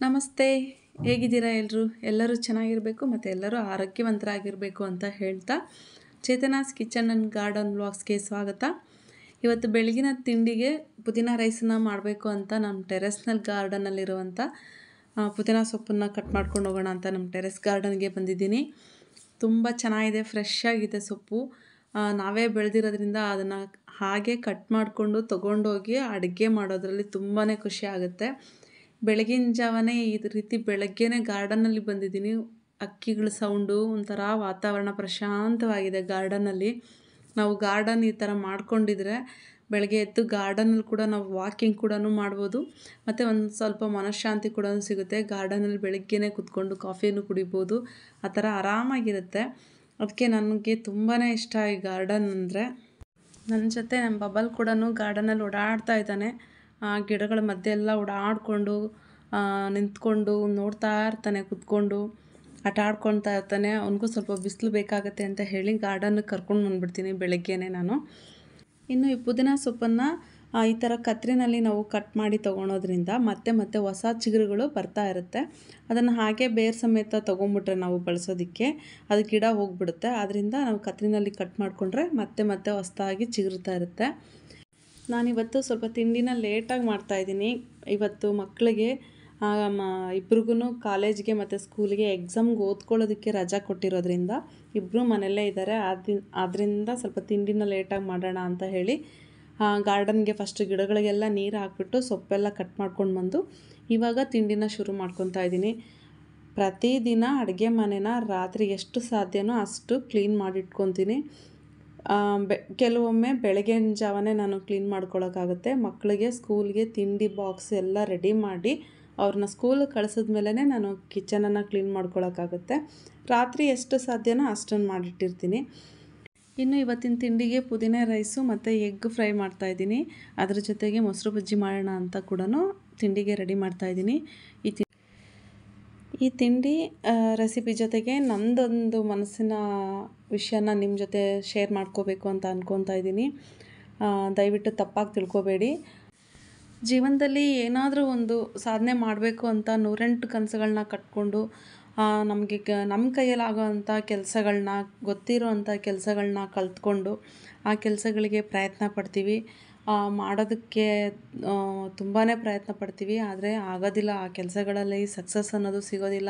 ನಮಸ್ತೆ ಹೇಗಿದ್ದೀರಾ ಎಲ್ಲರೂ ಎಲ್ಲರೂ ಚೆನ್ನಾಗಿರಬೇಕು ಮತ್ತು ಎಲ್ಲರೂ ಆರೋಗ್ಯವಂತರಾಗಿರಬೇಕು ಅಂತ ಹೇಳ್ತಾ ಚೇತನಾಸ್ ಕಿಚನ್ ಆ್ಯಂಡ್ ಗಾರ್ಡನ್ ವ್ಲಾಗ್ಸ್ಗೆ ಸ್ವಾಗತ ಇವತ್ತು ಬೆಳಗಿನ ತಿಂಡಿಗೆ ಪುದೀನ ರೈಸನ್ನ ಮಾಡಬೇಕು ಅಂತ ನಮ್ಮ ಟೆರೆಸ್ನಲ್ಲಿ ಗಾರ್ಡನಲ್ಲಿರುವಂಥ ಆ, ಪುದೀನ ಸೊಪ್ಪನ್ನು ಕಟ್ ಮಾಡ್ಕೊಂಡು ಹೋಗೋಣ ಅಂತ ನಮ್ಮ ಟೆರೆಸ್ ಗಾರ್ಡನ್ಗೆ ಬಂದಿದ್ದೀನಿ ತುಂಬ ಚೆನ್ನಾಗಿದೆ ಫ್ರೆಶ್ ಆಗಿದೆ ಸೊಪ್ಪು ಆ, ನಾವೇ ಬೆಳೆದಿರೋದ್ರಿಂದ ಅದನ್ನು ಹಾಗೆ ಕಟ್ ಮಾಡಿಕೊಂಡು ತೊಗೊಂಡೋಗಿ ಅಡುಗೆ ಮಾಡೋದ್ರಲ್ಲಿ ತುಂಬಾ ಖುಷಿ ಆಗುತ್ತೆ ಬೆಳಗಿನ ಜಾವನೇ ಈ ರೀತಿ ಬೆಳಗ್ಗೆನೇ ಗಾರ್ಡನಲ್ಲಿ ಬಂದಿದ್ದೀನಿ ಅಕ್ಕಿಗಳ ಸೌಂಡು ಒಂಥರ ವಾತಾವರಣ ಪ್ರಶಾಂತವಾಗಿದೆ ಗಾರ್ಡನಲ್ಲಿ ನಾವು ಗಾರ್ಡನ್ ಈ ಥರ ಮಾಡ್ಕೊಂಡಿದ್ರೆ ಬೆಳಗ್ಗೆ ಎದ್ದು ಗಾರ್ಡನಲ್ಲಿ ಕೂಡ ನಾವು ವಾಕಿಂಗ್ ಕೂಡ ಮಾಡ್ಬೋದು ಮತ್ತು ಒಂದು ಸ್ವಲ್ಪ ಮನಃಶಾಂತಿ ಕೂಡ ಸಿಗುತ್ತೆ ಗಾರ್ಡನಲ್ಲಿ ಬೆಳಗ್ಗೆನೇ ಕುತ್ಕೊಂಡು ಕಾಫಿನೂ ಕುಡಿಬೋದು ಆ ಥರ ಆರಾಮಾಗಿರುತ್ತೆ ಅದಕ್ಕೆ ನನಗೆ ತುಂಬಾ ಇಷ್ಟ ಈ ಗಾರ್ಡನ್ ಅಂದರೆ ನನ್ನ ಜೊತೆ ನಮ್ಮ ಬಬಲ್ ಕೂಡ ಗಾರ್ಡನಲ್ಲಿ ಓಡಾಡ್ತಾ ಇದ್ದಾನೆ ಆ ಗಿಡಗಳ ಮಧ್ಯೆ ಎಲ್ಲ ಓಡಾಡಿಕೊಂಡು ನಿಂತ್ಕೊಂಡು ನೋಡ್ತಾ ಇರ್ತಾನೆ ಕುತ್ಕೊಂಡು ಆಟ ಆಡ್ಕೊಳ್ತಾ ಇರ್ತಾನೆ ಅವನಿಗೂ ಸ್ವಲ್ಪ ಬಿಸಿಲು ಬೇಕಾಗತ್ತೆ ಅಂತ ಹೇಳಿ ಗಾರ್ಡನ್ಗೆ ಕರ್ಕೊಂಡು ಬಂದ್ಬಿಡ್ತೀನಿ ಬೆಳಗ್ಗೆನೇ ನಾನು ಇನ್ನು ಈ ಪುದೀನ ಸೊಪ್ಪನ್ನು ಆ, ಈ ಥರ ಕತ್ರಿನಲ್ಲಿ ನಾವು ಕಟ್ ಮಾಡಿ ತೊಗೊಳೋದ್ರಿಂದ ಮತ್ತೆ ಮತ್ತೆ ಹೊಸ ಚಿಗುರುಗಳು ಬರ್ತಾ ಇರುತ್ತೆ ಅದನ್ನು ಹಾಗೆ ಬೇರ್ ಸಮೇತ ತೊಗೊಂಬಿಟ್ರೆ ನಾವು ಬಳಸೋದಕ್ಕೆ ಅದು ಗಿಡ ಹೋಗ್ಬಿಡುತ್ತೆ ಅದರಿಂದ ನಾವು ಕತ್ರಿನಲ್ಲಿ ಕಟ್ ಮಾಡಿಕೊಂಡ್ರೆ ಮತ್ತೆ ಮತ್ತೆ ಹೊಸದಾಗಿ ಚಿಗುರ್ತಾ ಇರುತ್ತೆ ನಾನಿವತ್ತು ಸ್ವಲ್ಪ ತಿಂಡಿನ ಲೇಟಾಗಿ ಮಾಡ್ತಾಯಿದ್ದೀನಿ ಇವತ್ತು ಮಕ್ಕಳಿಗೆ ಇಬ್ರಿಗೂ ಕಾಲೇಜ್ಗೆ ಮತ್ತು ಸ್ಕೂಲಿಗೆ ಎಕ್ಸಾಮ್ಗೆ ಓದ್ಕೊಳ್ಳೋದಕ್ಕೆ ರಜಾ ಕೊಟ್ಟಿರೋದ್ರಿಂದ ಇಬ್ಬರು ಮನೆಯಲ್ಲೇ ಇದ್ದಾರೆ ಆದ್ರಿ ಆದ್ದರಿಂದ ಸ್ವಲ್ಪ ತಿಂಡಿನ ಲೇಟಾಗಿ ಮಾಡೋಣ ಅಂತ ಹೇಳಿ ಗಾರ್ಡನ್ಗೆ ಫಸ್ಟ್ ಗಿಡಗಳಿಗೆಲ್ಲ ನೀರು ಹಾಕ್ಬಿಟ್ಟು ಸೊಪ್ಪೆಲ್ಲ ಕಟ್ ಮಾಡ್ಕೊಂಡು ಬಂದು ಇವಾಗ ತಿಂಡಿನ ಶುರು ಮಾಡ್ಕೊತಾ ಇದ್ದೀನಿ ಪ್ರತಿದಿನ ಅಡುಗೆ ಮನೆನ ರಾತ್ರಿ ಎಷ್ಟು ಸಾಧ್ಯನೋ ಅಷ್ಟು ಕ್ಲೀನ್ ಮಾಡಿಟ್ಕೊತೀನಿ ಆ, ಬೆ ಕೆಲವೊಮ್ಮೆ ಬೆಳಗಿನ ಜಾವನೇ ನಾನು ಕ್ಲೀನ್ ಮಾಡ್ಕೊಳಕ್ಕಾಗುತ್ತೆ ಮಕ್ಕಳಿಗೆ ಸ್ಕೂಲ್ಗೆ ತಿಂಡಿ ಬಾಕ್ಸ್ ಎಲ್ಲ ರೆಡಿ ಮಾಡಿ ಅವ್ರನ್ನ ಸ್ಕೂಲಿಗೆ ಕಳಿಸಿದ್ಮೇಲೆ ನಾನು ಕಿಚನನ್ನು ಕ್ಲೀನ್ ಮಾಡ್ಕೊಳಕ್ಕಾಗುತ್ತೆ ರಾತ್ರಿ ಎಷ್ಟು ಸಾಧ್ಯನೋ ಅಷ್ಟನ್ನು ಮಾಡಿಟ್ಟಿರ್ತೀನಿ ಇನ್ನು ಇವತ್ತಿನ ತಿಂಡಿಗೆ ಪುದೀನ ರೈಸು ಮತ್ತು ಎಗ್ ಫ್ರೈ ಮಾಡ್ತಾಯಿದ್ದೀನಿ ಅದ್ರ ಜೊತೆಗೆ ಮೊಸರು ಬಜ್ಜಿ ಮಾಡೋಣ ಅಂತ ಕೂಡ ತಿಂಡಿಗೆ ರೆಡಿ ಮಾಡ್ತಾಯಿದ್ದೀನಿ ಈ ತಿ ಈ ತಿಂಡಿ ರೆಸಿಪಿ ಜೊತೆಗೆ ನಂದೊಂದು ಮನಸ್ಸಿನ ವಿಷಯನ ನಿಮ್ಮ ಜೊತೆ ಶೇರ್ ಮಾಡ್ಕೋಬೇಕು ಅಂತ ಅಂದ್ಕೊತಾ ಇದ್ದೀನಿ ಆ, ದಯವಿಟ್ಟು ತಪ್ಪಾಗಿ ತಿಳ್ಕೊಬೇಡಿ ಜೀವನದಲ್ಲಿ ಏನಾದರೂ ಒಂದು ಸಾಧನೆ ಮಾಡಬೇಕು ಅಂತ ನೂರೆಂಟು ಕನಸುಗಳನ್ನ ಕಟ್ಕೊಂಡು ನಮಗೆ ಕ ನಮ್ಮ ಕೈಯಲ್ಲಾಗೋವಂಥ ಕೆಲಸಗಳನ್ನ ಗೊತ್ತಿರೋ ಅಂಥ ಕೆಲಸಗಳನ್ನ ಕಲ್ತ್ಕೊಂಡು ಆ ಕೆಲಸಗಳಿಗೆ ಪ್ರಯತ್ನ ಪಡ್ತೀವಿ ಆ, ಮಾಡೋದಕ್ಕೆ ತುಂಬಾ ಪ್ರಯತ್ನ ಪಡ್ತೀವಿ ಆದರೆ ಆಗೋದಿಲ್ಲ ಆ ಕೆಲಸಗಳಲ್ಲಿ ಸಕ್ಸಸ್ ಅನ್ನೋದು ಸಿಗೋದಿಲ್ಲ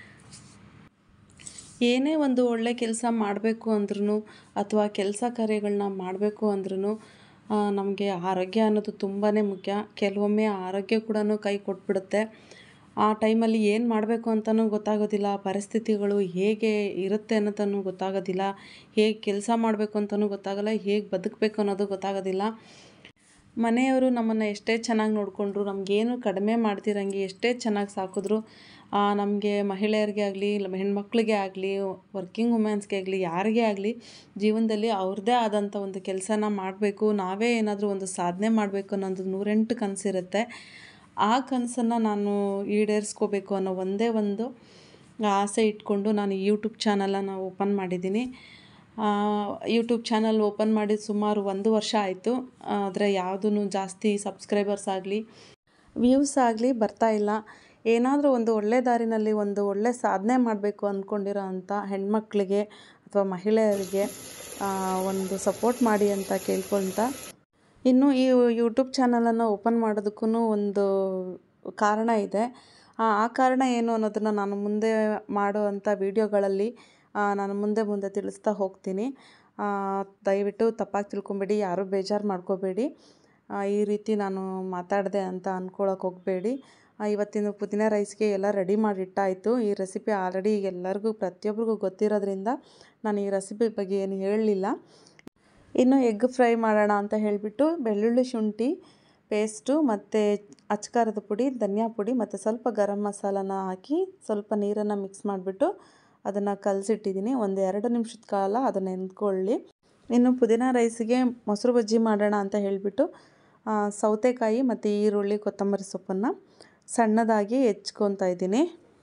ಏನೇ ಒಂದು ಒಳ್ಳೆ ಕೆಲಸ ಮಾಡಬೇಕು ಅಂದ್ರೂ ಅಥವಾ ಕೆಲಸ ಕಾರ್ಯಗಳನ್ನ ಮಾಡಬೇಕು ಅಂದ್ರೂ ನಮಗೆ ಆರೋಗ್ಯ ಅನ್ನೋದು ತುಂಬಾ ಮುಖ್ಯ ಕೆಲವೊಮ್ಮೆ ಆರೋಗ್ಯ ಕೂಡ ಕೈ ಕೊಟ್ಬಿಡುತ್ತೆ ಆ ಟೈಮಲ್ಲಿ ಏನು ಮಾಡಬೇಕು ಅಂತಲೂ ಗೊತ್ತಾಗೋದಿಲ್ಲ ಪರಿಸ್ಥಿತಿಗಳು ಹೇಗೆ ಇರುತ್ತೆ ಅನ್ನೋದನ್ನು ಗೊತ್ತಾಗೋದಿಲ್ಲ ಹೇಗೆ ಕೆಲಸ ಮಾಡಬೇಕು ಅಂತಲೂ ಗೊತ್ತಾಗಲ್ಲ ಹೇಗೆ ಬದುಕಬೇಕು ಅನ್ನೋದು ಗೊತ್ತಾಗೋದಿಲ್ಲ ಮನೆಯವರು ನಮ್ಮನ್ನು ಎಷ್ಟೇ ಚೆನ್ನಾಗಿ ನೋಡಿಕೊಂಡ್ರು ನಮಗೇನು ಕಡಿಮೆ ಮಾಡ್ತಿರಂಗೆ ಎಷ್ಟೇ ಚೆನ್ನಾಗಿ ಸಾಕಿದ್ರು ನಮಗೆ ಮಹಿಳೆಯರಿಗೆ ಆಗಲಿ ಹೆಣ್ಮಕ್ಳಿಗೆ ಆಗಲಿ ವರ್ಕಿಂಗ್ ವುಮೆನ್ಸ್ಗೆ ಆಗಲಿ ಯಾರಿಗೇ ಆಗಲಿ ಜೀವನದಲ್ಲಿ ಅವ್ರದ್ದೇ ಆದಂಥ ಒಂದು ಕೆಲಸನ ಮಾಡಬೇಕು ನಾವೇ ಏನಾದರೂ ಒಂದು ಸಾಧನೆ ಮಾಡಬೇಕು ಅನ್ನೋದು ನೂರೆಂಟು ಕನಸಿರುತ್ತೆ ಆ ಕನಸನ್ನು ನಾನು ಈಡೇರಿಸ್ಕೋಬೇಕು ಅನ್ನೋ ಒಂದೇ ಒಂದು ಆಸೆ ಇಟ್ಕೊಂಡು ನಾನು ಯೂಟ್ಯೂಬ್ ಚಾನಲನ್ನು ಓಪನ್ ಮಾಡಿದ್ದೀನಿ ಯೂಟ್ಯೂಬ್ ಚಾನಲ್ ಓಪನ್ ಮಾಡಿ ಸುಮಾರು ಒಂದು ವರ್ಷ ಆಯಿತು ಆದರೆ ಯಾವುದೂ ಜಾಸ್ತಿ ಸಬ್ಸ್ಕ್ರೈಬರ್ಸ್ ಆಗಲಿ ವ್ಯೂಸ್ ಆಗಲಿ ಬರ್ತಾ ಇಲ್ಲ ಏನಾದರೂ ಒಂದು ಒಳ್ಳೆ ದಾರಿನಲ್ಲಿ ಒಂದು ಒಳ್ಳೆ ಸಾಧನೆ ಮಾಡಬೇಕು ಅಂದ್ಕೊಂಡಿರೋ ಅಂಥ ಹೆಣ್ಮಕ್ಳಿಗೆ ಅಥವಾ ಮಹಿಳೆಯರಿಗೆ ಆ, ಒಂದು ಸಪೋರ್ಟ್ ಮಾಡಿ ಅಂತ ಕೇಳ್ಕೊಳ್ತಾ ಇನ್ನು ಈ ಯೂಟ್ಯೂಬ್ ಚಾನಲನ್ನು ಓಪನ್ ಮಾಡೋದಕ್ಕೂ ಒಂದು ಕಾರಣ ಇದೆ ಆ ಆ ಕಾರಣ ಏನು ಅನ್ನೋದನ್ನು ನಾನು ಮುಂದೆ ಮಾಡುವಂಥ ವಿಡಿಯೋಗಳಲ್ಲಿ ಆ, ನಾನು ಮುಂದೆ ಮುಂದೆ ತಿಳಿಸ್ತಾ ಹೋಗ್ತೀನಿ ಆ, ದಯವಿಟ್ಟು ತಪ್ಪಾಗಿ ತಿಳ್ಕೊಬೇಡಿ ಯಾರೂ ಬೇಜಾರು ಮಾಡ್ಕೋಬೇಡಿ ಆ, ಈ ರೀತಿ ನಾನು ಮಾತಾಡಿದೆ ಅಂತ ಅಂದ್ಕೊಳಕ್ಕೆ ಹೋಗಬೇಡಿ ಇವತ್ತಿನ ಪುದೀನ ರೈಸ್ಗೆ ಎಲ್ಲ ರೆಡಿ ಮಾಡಿ ಇಟ್ಟಾಯಿತು ಈ ರೆಸಿಪಿ ಆಲ್ರೆಡಿ ಎಲ್ಲರಿಗೂ ಪ್ರತಿಯೊಬ್ಬರಿಗೂ ಗೊತ್ತಿರೋದ್ರಿಂದ ನಾನು ಈ ರೆಸಿಪಿ ಬಗ್ಗೆ ಏನು ಹೇಳಲಿಲ್ಲ ಇನ್ನು ಎಗ್ ಫ್ರೈ ಮಾಡೋಣ ಅಂತ ಹೇಳಿಬಿಟ್ಟು ಬೆಳ್ಳುಳ್ಳಿ ಶುಂಠಿ ಪೇಸ್ಟು ಮತ್ತು ಅಚ್ಕಾರದ ಪುಡಿ ಧನಿಯಾ ಪುಡಿ ಮತ್ತು ಸ್ವಲ್ಪ ಗರಂ ಮಸಾಲನ ಹಾಕಿ ಸ್ವಲ್ಪ ನೀರನ್ನು ಮಿಕ್ಸ್ ಮಾಡಿಬಿಟ್ಟು ಅದನ್ನು ಕಲಸಿಟ್ಟಿದ್ದೀನಿ ಒಂದು ಎರಡು ನಿಮಿಷದ ಕಾಲ ಅದನ್ನು ನೆಂದ್ಕೊಳ್ಳಿ ಇನ್ನು ಪುದೀನ ರೈಸಿಗೆ ಮೊಸರು ಬಜ್ಜಿ ಮಾಡೋಣ ಅಂತ ಹೇಳಿಬಿಟ್ಟು ಆ, ಸೌತೆಕಾಯಿ ಮತ್ತು ಈರುಳ್ಳಿ ಕೊತ್ತಂಬರಿ ಸೊಪ್ಪನ್ನು ಸಣ್ಣದಾಗಿ ಹೆಚ್ಕೊತಾ ಇದ್ದೀನಿ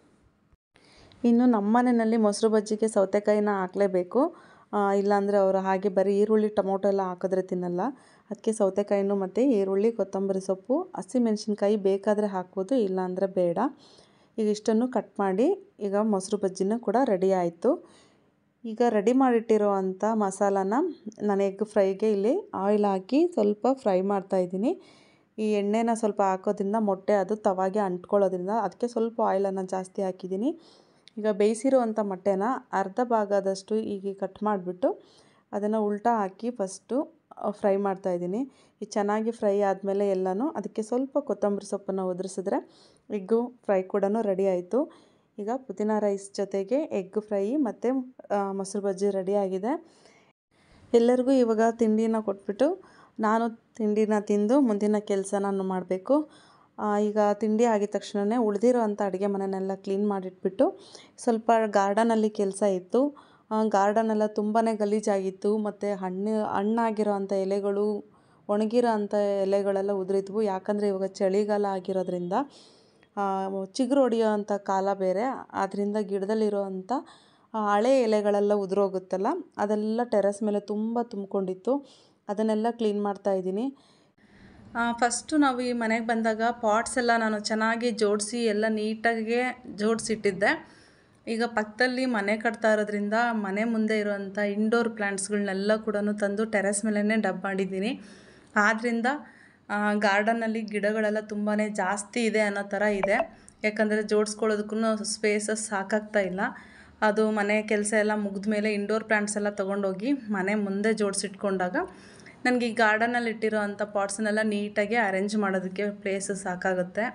ಇನ್ನು ನಮ್ಮ ಮನೆಯಲ್ಲಿ ಮೊಸರು ಬಜ್ಜಿಗೆ ಸೌತೆಕಾಯಿನ ಹಾಕಲೇಬೇಕು ಇಲ್ಲಾಂದರೆ ಅವರು ಹಾಗೆ ಬರೀ ಈರುಳ್ಳಿ ಟೊಮೊಟೊ ಎಲ್ಲ ಹಾಕಿದ್ರೆ ತಿನ್ನಲ್ಲ ಅದಕ್ಕೆ ಸೌತೆಕಾಯಿನೂ ಮತ್ತು ಈರುಳ್ಳಿ ಕೊತ್ತಂಬರಿ ಸೊಪ್ಪು ಹಸಿಮೆಣ್ಸಿನ್ಕಾಯಿ ಬೇಕಾದರೆ ಹಾಕ್ಬೋದು ಇಲ್ಲಾಂದರೆ ಬೇಡ ಈಗ ಇಷ್ಟನ್ನು ಕಟ್ ಮಾಡಿ ಈಗ ಮೊಸರು ಬಜ್ಜಿನೂ ಕೂಡ ರೆಡಿ ಆಯಿತು ಈಗ ರೆಡಿ ಮಾಡಿಟ್ಟಿರೋ ಅಂಥ ಮಸಾಲಾನ ನಾನು ಎಗ್ ಫ್ರೈಗೆ ಇಲ್ಲಿ ಆಯಿಲ್ ಹಾಕಿ ಸ್ವಲ್ಪ ಫ್ರೈ ಮಾಡ್ತಾಯಿದ್ದೀನಿ ಈ ಎಣ್ಣೆನ ಸ್ವಲ್ಪ ಹಾಕೋದ್ರಿಂದ ಮೊಟ್ಟೆ ಅದು ತವಾಗೆ ಅಂಟ್ಕೊಳ್ಳೋದ್ರಿಂದ ಅದಕ್ಕೆ ಸ್ವಲ್ಪ ಆಯಿಲನ್ನು ಜಾಸ್ತಿ ಹಾಕಿದ್ದೀನಿ ಈಗ ಬೇಯಿಸಿರುವಂಥ ಮೊಟ್ಟೆನ ಅರ್ಧ ಭಾಗದಷ್ಟು ಈಗ ಕಟ್ ಮಾಡಿಬಿಟ್ಟು ಅದನ್ನು ಉಲ್ಟಾ ಹಾಕಿ ಫಸ್ಟು ಫ್ರೈ ಮಾಡ್ತಾಯಿದ್ದೀನಿ ಇದು ಚೆನ್ನಾಗಿ ಫ್ರೈ ಆದಮೇಲೆ ಎಲ್ಲನೂ ಅದಕ್ಕೆ ಸ್ವಲ್ಪ ಕೊತ್ತಂಬರಿ ಸೊಪ್ಪನ್ನು ಉದುರಿಸಿದ್ರೆ ಎಗ್ಗು ಫ್ರೈ ಕೂಡ ರೆಡಿ ಆಯಿತು ಈಗ ಪುದೀನ ರೈಸ್ ಜೊತೆಗೆ ಎಗ್ ಫ್ರೈ ಮತ್ತು ಮೊಸರು ಬಜ್ಜಿ ರೆಡಿಯಾಗಿದೆ ಎಲ್ಲರಿಗೂ ಇವಾಗ ತಿಂಡಿನ ಕೊಟ್ಬಿಟ್ಟು ನಾನು ತಿಂಡಿನ ತಿಂದು ಮುಂದಿನ ಕೆಲಸ ನಾನು ಮಾಡಬೇಕು ಈಗ ತಿಂಡಿ ಆಗಿದ ತಕ್ಷಣವೇ ಉಳಿದಿರೋ ಅಂಥ ಅಡುಗೆ ಮನೆಯನ್ನೆಲ್ಲ ಕ್ಲೀನ್ ಮಾಡಿಟ್ಬಿಟ್ಟು ಸ್ವಲ್ಪ ಗಾರ್ಡನಲ್ಲಿ ಕೆಲಸ ಇತ್ತು ಗಾರ್ಡನೆಲ್ಲ ತುಂಬಾ ಗಲೀಜಾಗಿತ್ತು ಮತ್ತು ಹಣ್ಣು ಹಣ್ಣಾಗಿರೋ ಅಂಥ ಎಲೆಗಳು ಒಣಗಿರೋ ಅಂಥ ಎಲೆಗಳೆಲ್ಲ ಉದುರಿದ್ವು ಯಾಕಂದರೆ ಇವಾಗ ಚಳಿಗಾಲ ಆಗಿರೋದ್ರಿಂದ ಚಿಗುರು ಹೊಡಿಯೋ ಅಂಥ ಕಾಲ ಬೇರೆ ಆದ್ದರಿಂದ ಗಿಡದಲ್ಲಿರೋ ಅಂಥ ಹಳೆ ಎಲೆಗಳೆಲ್ಲ ಉದುರೋಗುತ್ತಲ್ಲ ಅದೆಲ್ಲ ಟೆರೆಸ್ ಮೇಲೆ ತುಂಬ ತುಂಬಿಕೊಂಡಿತ್ತು ಅದನ್ನೆಲ್ಲ ಕ್ಲೀನ್ ಮಾಡ್ತಾಯಿದ್ದೀನಿ ಫಸ್ಟು ನಾವು ಈ ಮನೆಗೆ ಬಂದಾಗ ಪಾಟ್ಸ್ ಎಲ್ಲ ನಾನು ಚೆನ್ನಾಗಿ ಜೋಡಿಸಿ ಎಲ್ಲ ನೀಟಾಗೆ ಜೋಡಿಸಿಟ್ಟಿದ್ದೆ ಈಗ ಪಕ್ಕದಲ್ಲಿ ಮನೆ ಕಟ್ತಾ ಇರೋದ್ರಿಂದ ಮನೆ ಮುಂದೆ ಇರುವಂಥ ಇಂಡೋರ್ ಪ್ಲ್ಯಾಂಟ್ಸ್ಗಳನ್ನೆಲ್ಲ ಕೂಡ ತಂದು ಟೆರೆಸ್ ಮೇಲೇ ಡಬ್ ಮಾಡಿದ್ದೀನಿ ಆದ್ದರಿಂದ ಗಾರ್ಡನ್ನಲ್ಲಿ ಗಿಡಗಳೆಲ್ಲ ತುಂಬಾ ಜಾಸ್ತಿ ಇದೆ ಅನ್ನೋ ಥರ ಇದೆ ಯಾಕಂದರೆ ಜೋಡಿಸ್ಕೊಳ್ಳೋದಕ್ಕೂ ಸ್ಪೇಸಸ್ ಸಾಕಾಗ್ತಾ ಇಲ್ಲ ಅದು ಮನೆ ಕೆಲಸ ಎಲ್ಲ ಮುಗಿದ ಮೇಲೆ ಇಂಡೋರ್ ಪ್ಲ್ಯಾಂಟ್ಸ್ ಎಲ್ಲ ತೊಗೊಂಡೋಗಿ ಮನೆ ಮುಂದೆ ಜೋಡಿಸಿಟ್ಕೊಂಡಾಗ ನನಗೆ ಈ ಗಾರ್ಡನಲ್ಲಿ ಇಟ್ಟಿರೋ ಅಂಥ ಪಾಟ್ಸನ್ನೆಲ್ಲ ನೀಟಾಗಿ ಅರೇಂಜ್ ಮಾಡೋದಕ್ಕೆ ಪ್ಲೇಸ್ ಸಾಕಾಗುತ್ತೆ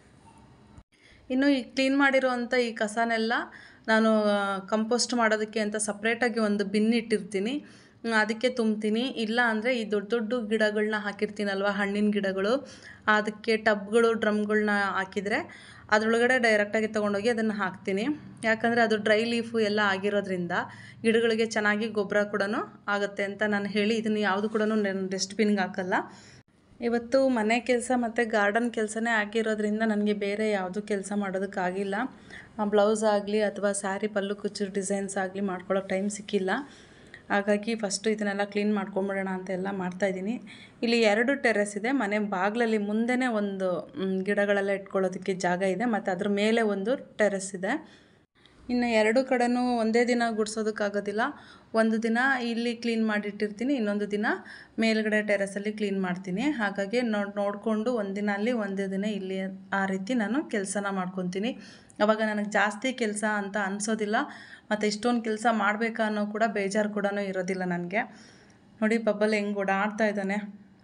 ಇನ್ನು ಈ ಕ್ಲೀನ್ ಮಾಡಿರೋ ಅಂಥ ಈ ಕಸನೆಲ್ಲ ನಾನು ಕಂಪೋಸ್ಟ್ ಮಾಡೋದಕ್ಕೆ ಅಂತ ಸಪ್ರೇಟಾಗಿ ಒಂದು ಬಿನ್ ಇಟ್ಟಿರ್ತೀನಿ ಅದಕ್ಕೆ ತುಂಬ್ತೀನಿ ಇಲ್ಲ ಅಂದರೆ ಈ ದೊಡ್ಡ ದೊಡ್ಡ ಗಿಡಗಳನ್ನ ಹಾಕಿರ್ತೀನಲ್ವ ಹಣ್ಣಿನ ಗಿಡಗಳು ಅದಕ್ಕೆ ಟಬ್ಗಳು ಡ್ರಮ್ಗಳನ್ನ ಹಾಕಿದರೆ ಅದರೊಳಗಡೆ ಡೈರೆಕ್ಟಾಗಿ ತೊಗೊಂಡೋಗಿ ಅದನ್ನು ಹಾಕ್ತೀನಿ ಯಾಕಂದರೆ ಅದು ಡ್ರೈ ಲೀಫು ಎಲ್ಲ ಆಗಿರೋದ್ರಿಂದ ಗಿಡಗಳಿಗೆ ಚೆನ್ನಾಗಿ ಗೊಬ್ಬರ ಕೂಡ ಆಗುತ್ತೆ ಅಂತ ನಾನು ಹೇಳಿ ಇದನ್ನು ಯಾವುದು ಕೂಡ ನಾನು ಡಸ್ಟ್ಬಿನ್ಗೆ ಹಾಕಲ್ಲ ಇವತ್ತು ಮನೆ ಕೆಲಸ ಮತ್ತು ಗಾರ್ಡನ್ ಕೆಲಸನೇ ಆಗಿರೋದ್ರಿಂದ ನನಗೆ ಬೇರೆ ಯಾವುದು ಕೆಲಸ ಮಾಡೋದಕ್ಕಾಗಿಲ್ಲ ಬ್ಲೌಸ್ ಆಗಲಿ ಅಥವಾ ಸ್ಯಾರಿ ಪಲ್ಲು ಕುಚ್ಚು ಡಿಸೈನ್ಸ್ ಆಗಲಿ ಮಾಡ್ಕೊಳ್ಳೋಕೆ ಟೈಮ್ ಸಿಕ್ಕಿಲ್ಲ ಹಾಗಾಗಿ ಫಸ್ಟು ಇದನ್ನೆಲ್ಲ ಕ್ಲೀನ್ ಮಾಡ್ಕೊಂಬಿಡೋಣ ಅಂತ ಎಲ್ಲ ಮಾಡ್ತಾಯಿದ್ದೀನಿ ಇಲ್ಲಿ ಎರಡು ಟೆರೆಸ್ ಇದೆ ಮನೆ ಬಾಗಿಲಲ್ಲಿ ಮುಂದೆನೇ ಒಂದು ಗಿಡಗಳೆಲ್ಲ ಇಟ್ಕೊಳ್ಳೋದಕ್ಕೆ ಜಾಗ ಇದೆ ಮತ್ತು ಅದ್ರ ಮೇಲೆ ಒಂದು ಟೆರೆಸ್ ಇದೆ ಇನ್ನು ಎರಡು ಕಡೆನೂ ಒಂದೇ ದಿನ ಗುಡಿಸೋದಕ್ಕಾಗೋದಿಲ್ಲ ಒಂದು ದಿನ ಇಲ್ಲಿ ಕ್ಲೀನ್ ಮಾಡಿಟ್ಟಿರ್ತೀನಿ ಇನ್ನೊಂದು ದಿನ ಮೇಲ್ಗಡೆ ಟೆರೆಸಲ್ಲಿ ಕ್ಲೀನ್ ಮಾಡ್ತೀನಿ ಹಾಗಾಗಿ ನೋಡಿ ನೋಡಿಕೊಂಡು ಒಂದಿನ ಅಲ್ಲಿ ಒಂದೇ ದಿನ ಇಲ್ಲಿ ಆ ರೀತಿ ನಾನು ಕೆಲಸನ ಮಾಡ್ಕೊತೀನಿ ಅವಾಗ ನನಗೆ ಜಾಸ್ತಿ ಕೆಲಸ ಅಂತ ಅನಿಸೋದಿಲ್ಲ ಮತ್ತು ಇಷ್ಟೊಂದು ಕೆಲಸ ಮಾಡಬೇಕಾ ಅನ್ನೋ ಕೂಡ ಬೇಜಾರು ಕೂಡ ಇರೋದಿಲ್ಲ ನನಗೆ ನೋಡಿ ಬಬ್ಬಲ್ ಹೆಂಗೆ ಓಡಾಡ್ತಾ ಇದ್ದಾನೆ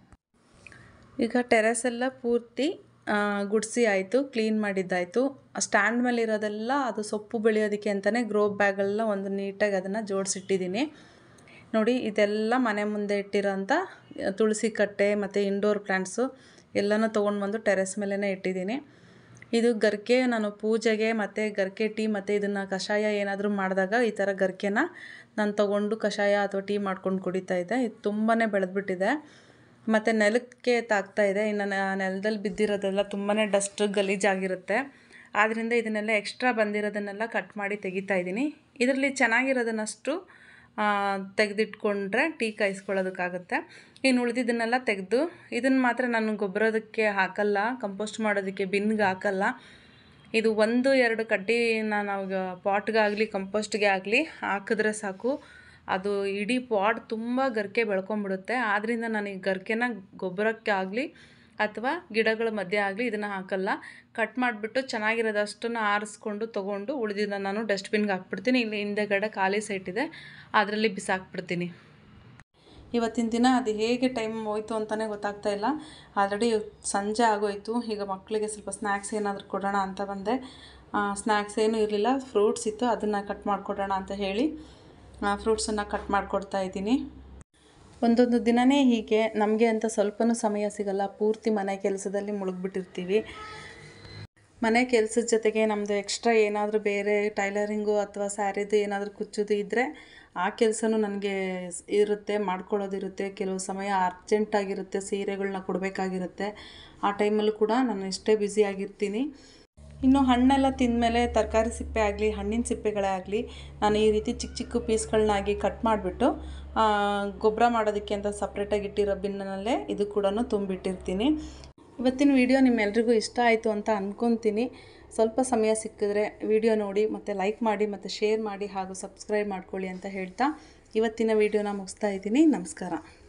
ಈಗ ಟೆರೆಸೆಲ್ಲ ಪೂರ್ತಿ ಗುಡಿಸಿ ಆಯಿತು ಕ್ಲೀನ್ ಮಾಡಿದ್ದಾಯಿತು ಸ್ಟ್ಯಾಂಡ್ ಮೇಲೆ ಇರೋದೆಲ್ಲ ಅದು ಸೊಪ್ಪು ಬೆಳೆಯೋದಕ್ಕೆ ಅಂತಲೇ ಗ್ರೋ ಬ್ಯಾಗೆಲ್ಲ ಒಂದು ನೀಟಾಗಿ ಅದನ್ನು ಜೋಡಿಸಿಟ್ಟಿದ್ದೀನಿ ನೋಡಿ ಇದೆಲ್ಲ ಮನೆ ಮುಂದೆ ಇಟ್ಟಿರೋಂಥ ತುಳಸಿ ಕಟ್ಟೆ ಮತ್ತು ಇಂಡೋರ್ ಪ್ಲ್ಯಾಂಟ್ಸು ಎಲ್ಲನೂ ತೊಗೊಂಡು ಬಂದು ಟೆರೆಸ್ ಮೇಲೇ ಇಟ್ಟಿದ್ದೀನಿ ಇದು ಗರಿಕೆ ನಾನು ಪೂಜೆಗೆ ಮತ್ತು ಗರಿಕೆ ಟೀ ಮತ್ತು ಇದನ್ನು ಕಷಾಯ ಏನಾದರೂ ಮಾಡಿದಾಗ ಈ ಥರ ಗರಿಕೆನ ನಾನು ತೊಗೊಂಡು ಕಷಾಯ ಅಥವಾ ಟೀ ಮಾಡ್ಕೊಂಡು ಕುಡಿತಾ ಇದ್ದೆ ಇದು ತುಂಬಾ ಬೆಳೆದ್ಬಿಟ್ಟಿದೆ ಮತ್ತು ನೆಲಕ್ಕೆ ತಾಗ್ತಾ ಇದೆ ಇನ್ನು ನೆಲದಲ್ಲಿ ಬಿದ್ದಿರೋದೆಲ್ಲ ತುಂಬಾ ಡಸ್ಟ್ ಗಲೀಜಾಗಿರುತ್ತೆ ಆದ್ದರಿಂದ ಇದನ್ನೆಲ್ಲ ಎಕ್ಸ್ಟ್ರಾ ಬಂದಿರೋದನ್ನೆಲ್ಲ ಕಟ್ ಮಾಡಿ ತೆಗಿತಾ ಇದ್ದೀನಿ ಇದರಲ್ಲಿ ಚೆನ್ನಾಗಿರೋದನ್ನಷ್ಟು ತೆಗೆದಿಟ್ಕೊಂಡ್ರೆ ಟೀ ಕಾಯಿಸ್ಕೊಳ್ಳೋದಕ್ಕಾಗುತ್ತೆ ಇನ್ನು ಉಳಿದಿದ್ದನ್ನೆಲ್ಲ ತೆಗೆದು ಇದನ್ನು ಮಾತ್ರ ನಾನು ಗೊಬ್ಬರದಕ್ಕೆ ಹಾಕಲ್ಲ ಕಂಪೋಸ್ಟ್ ಮಾಡೋದಕ್ಕೆ ಬಿನ್ಗೆ ಹಾಕಲ್ಲ ಇದು ಒಂದು ಎರಡು ಕಡ್ಡಿನ ನಾವು ಪಾಟ್ಗಾಗಲಿ ಕಂಪೋಸ್ಟ್ಗೆ ಆಗಲಿ ಹಾಕಿದ್ರೆ ಸಾಕು ಅದು ಇಡೀ ಪಾಟ್ ತುಂಬ ಗರಿಕೆ ಬೆಳ್ಕೊಂಬಿಡುತ್ತೆ ಆದ್ದರಿಂದ ನಾನು ಈ ಗರಿಕೆನ ಗೊಬ್ಬರಕ್ಕೆ ಆಗಲಿ ಅಥವಾ ಗಿಡಗಳ ಮಧ್ಯೆ ಆಗಲಿ ಇದನ್ನು ಹಾಕಲ್ಲ ಕಟ್ ಮಾಡಿಬಿಟ್ಟು ಚೆನ್ನಾಗಿರೋದಷ್ಟನ್ನು ಆರಿಸ್ಕೊಂಡು ತೊಗೊಂಡು ಉಳಿದಿದ್ದನ್ನು ನಾನು ಡಸ್ಟ್ಬಿನ್ಗೆ ಹಾಕ್ಬಿಡ್ತೀನಿ ಇಲ್ಲಿ ಹಿಂದೆಗಡೆ ಖಾಲಿ ಸೈಟ್ ಇದೆ ಅದರಲ್ಲಿ ಬಿಸಾಕ್ಬಿಡ್ತೀನಿ ಇವತ್ತಿನ ದಿನ ಅದು ಹೇಗೆ ಟೈಮ್ ಹೋಯ್ತು ಅಂತಲೇ ಗೊತ್ತಾಗ್ತಾ ಇಲ್ಲ ಆಲ್ರೆಡಿ ಸಂಜೆ ಆಗೋಯ್ತು ಈಗ ಮಕ್ಕಳಿಗೆ ಸ್ವಲ್ಪ ಸ್ನ್ಯಾಕ್ಸ್ ಏನಾದರೂ ಕೊಡೋಣ ಅಂತ ಬಂದೆ ಸ್ನ್ಯಾಕ್ಸ್ ಏನೂ ಇರಲಿಲ್ಲ ಫ್ರೂಟ್ಸ್ ಇತ್ತು ಅದನ್ನು ಕಟ್ ಮಾಡಿಕೊಡೋಣ ಅಂತ ಹೇಳಿ ಫ್ರೂಟ್ಸನ್ನು ಕಟ್ ಮಾಡಿಕೊಡ್ತಾ ಇದ್ದೀನಿ ಒಂದೊಂದು ದಿನವೇ ಹೀಗೆ ನಮಗೆ ಅಂತ ಸ್ವಲ್ಪನೂ ಸಮಯ ಸಿಗಲ್ಲ ಪೂರ್ತಿ ಮನೆ ಕೆಲಸದಲ್ಲಿ ಮುಳುಗ್ಬಿಟ್ಟಿರ್ತೀವಿ ಮನೆ ಕೆಲಸದ ಜೊತೆಗೆ ನಮ್ಮದು ಎಕ್ಸ್ಟ್ರಾ ಏನಾದರೂ ಬೇರೆ ಟೈಲರಿಂಗು ಅಥವಾ ಸ್ಯಾರಿದು ಏನಾದರೂ ಕುಚ್ಚೋದು ಇದ್ದರೆ ಆ ಕೆಲಸನೂ ನನಗೆ ಇರುತ್ತೆ ಮಾಡ್ಕೊಳ್ಳೋದಿರುತ್ತೆ ಕೆಲವು ಸಮಯ ಅರ್ಜೆಂಟಾಗಿರುತ್ತೆ ಸೀರೆಗಳನ್ನ ಕೊಡಬೇಕಾಗಿರುತ್ತೆ ಆ ಟೈಮಲ್ಲೂ ಕೂಡ ನಾನು ಎಷ್ಟೇ ಬ್ಯುಸಿ ಆಗಿರ್ತೀನಿ ಇನ್ನು ಹಣ್ಣೆಲ್ಲ ತಿಂದಮೇಲೆ ತರಕಾರಿ ಸಿಪ್ಪೆ ಆಗಲಿ ಹಣ್ಣಿನ ಸಿಪ್ಪೆಗಳೇ ಆಗಲಿ ನಾನು ಈ ರೀತಿ ಚಿಕ್ಕ ಚಿಕ್ಕ ಪೀಸ್ಗಳನ್ನಾಗಿ ಕಟ್ ಮಾಡಿಬಿಟ್ಟು ಗೊಬ್ಬರ ಮಾಡೋದಕ್ಕೆ ಅಂತ ಸಪ್ರೇಟಾಗಿ ಇಟ್ಟಿರೋ ಬಿನ್ನಲ್ಲೇ ಇದು ಕೂಡ ತುಂಬಿಟ್ಟಿರ್ತೀನಿ ಇವತ್ತಿನ ವಿಡಿಯೋ ನಿಮ್ಮೆಲ್ರಿಗೂ ಇಷ್ಟ ಆಯಿತು ಅಂತ ಅಂದ್ಕೊತೀನಿ ಸ್ವಲ್ಪ ಸಮಯ ಸಿಕ್ಕಿದ್ರೆ ವಿಡಿಯೋ ನೋಡಿ ಮತ್ತು ಲೈಕ್ ಮಾಡಿ ಮತ್ತು ಶೇರ್ ಮಾಡಿ ಹಾಗೂ ಸಬ್ಸ್ಕ್ರೈಬ್ ಮಾಡ್ಕೊಳ್ಳಿ ಅಂತ ಹೇಳ್ತಾ ಇವತ್ತಿನ ವಿಡಿಯೋನ ಮುಗಿಸ್ತಾ ಇದ್ದೀನಿ ನಮಸ್ಕಾರ